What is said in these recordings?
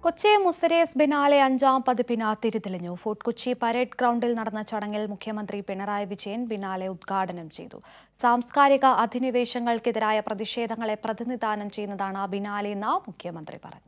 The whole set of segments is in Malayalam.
കൊച്ചി മുസരേസ് ബിനാലെ അഞ്ചാം പതിപ്പിന് തിരിതെളിഞ്ഞു ഫോർട്ട് കൊച്ചി പരേഡ് ഗ്രൗണ്ടിൽ നടന്ന ചടങ്ങിൽ മുഖ്യമന്ത്രി പിണറായി വിജയൻ ബിനാലെ ഉദ്ഘാടനം ചെയ്തു സാംസ്കാരിക അധിനിവേശങ്ങൾക്കെതിരായ പ്രതിഷേധങ്ങളെ പ്രതിനിധാനം ചെയ്യുന്നതാണ് ബിനാലെ എന്ന് മുഖ്യമന്ത്രി പറഞ്ഞു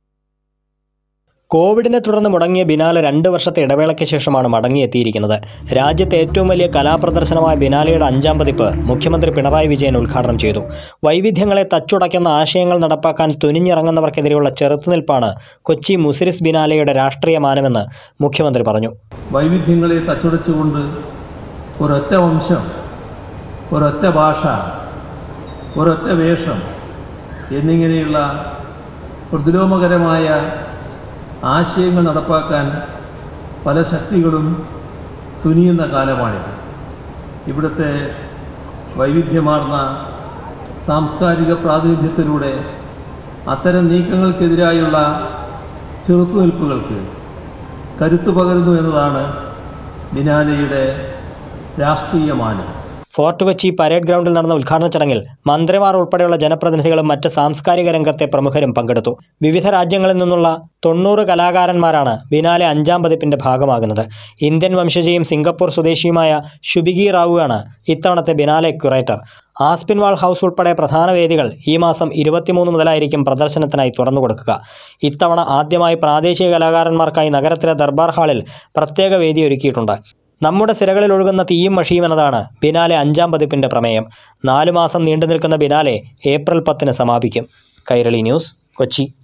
കോവിഡിനെ തുടർന്ന് മുടങ്ങിയ ബിനാലെ രണ്ട് വർഷത്തെ ഇടവേളയ്ക്ക് ശേഷമാണ് മടങ്ങിയെത്തിയിരിക്കുന്നത് രാജ്യത്തെ ഏറ്റവും വലിയ കലാപ്രദർശനമായ ബിനാലെയുടെ അഞ്ചാം പതിപ്പ് മുഖ്യമന്ത്രി പിണറായി വിജയൻ ഉദ്ഘാടനം ചെയ്തു വൈവിധ്യങ്ങളെ തച്ചുടയ്ക്കുന്ന ആശയങ്ങൾ നടപ്പാക്കാൻ തുനിഞ്ഞിറങ്ങുന്നവർക്കെതിരെയുള്ള ചെറുത്തുനിൽപ്പാണ് കൊച്ചി മുസിരിസ് ബിനാലെയുടെ രാഷ്ട്രീയ മാനമെന്ന് മുഖ്യമന്ത്രി പറഞ്ഞു വൈവിധ്യങ്ങളെ തച്ചുടച്ചുകൊണ്ട് ഒരൊറ്റ വംശം ഒരൊറ്റ ഭാഷ ഒരൊറ്റ വേഷം എന്നിങ്ങനെയുള്ള പ്രതിലോമകരമായ ആശയങ്ങൾ നടപ്പാക്കാൻ പല ശക്തികളും തുനിയുന്ന കാലമാണിത് ഇവിടുത്തെ വൈവിധ്യമാർന്ന സാംസ്കാരിക പ്രാതിനിധ്യത്തിലൂടെ അത്തരം നീക്കങ്ങൾക്കെതിരായുള്ള ചെറുത്തുനിൽപ്പുകൾക്ക് കരുത്തു പകരുന്നു എന്നതാണ് ബിനാലയുടെ രാഷ്ട്രീയ മാനം ഫോർട്ട് കൊച്ചി പരേഡ് ഗ്രൗണ്ടിൽ നടന്ന ഉദ്ഘാടന ചടങ്ങിൽ മന്ത്രിമാർ ഉൾപ്പെടെയുള്ള ജനപ്രതിനിധികളും മറ്റ് സാംസ്കാരിക രംഗത്തെ പ്രമുഖരും പങ്കെടുത്തു വിവിധ രാജ്യങ്ങളിൽ നിന്നുള്ള തൊണ്ണൂറ് കലാകാരന്മാരാണ് ബിനാലെ അഞ്ചാം പതിപ്പിന്റെ ഭാഗമാകുന്നത് ഇന്ത്യൻ വംശജയും സിംഗപ്പൂർ സ്വദേശിയുമായ ശുഭികി റാവുവാണ് ഇത്തവണത്തെ ബിനാലെ ക്യുറേറ്റർ ആസ്പിൻവാൾ ഹൗസ് ഉൾപ്പെടെ പ്രധാന വേദികൾ ഈ മാസം ഇരുപത്തിമൂന്ന് മുതലായിരിക്കും പ്രദർശനത്തിനായി തുറന്നു കൊടുക്കുക ഇത്തവണ ആദ്യമായി പ്രാദേശിക കലാകാരന്മാർക്കായി നഗരത്തിലെ ദർബാർ ഹാളിൽ പ്രത്യേക വേദി ഒരുക്കിയിട്ടുണ്ട് നമ്മുടെ സിരകളിൽ ഒഴുകുന്ന തീയും മഷിയും എന്നതാണ് ബിനാലെ അഞ്ചാം പതിപ്പിന്റെ പ്രമേയം നാലു മാസം നീണ്ടു നിൽക്കുന്ന ബിനാലെ ഏപ്രിൽ പത്തിന് സമാപിക്കും കൈരളി ന്യൂസ് കൊച്ചി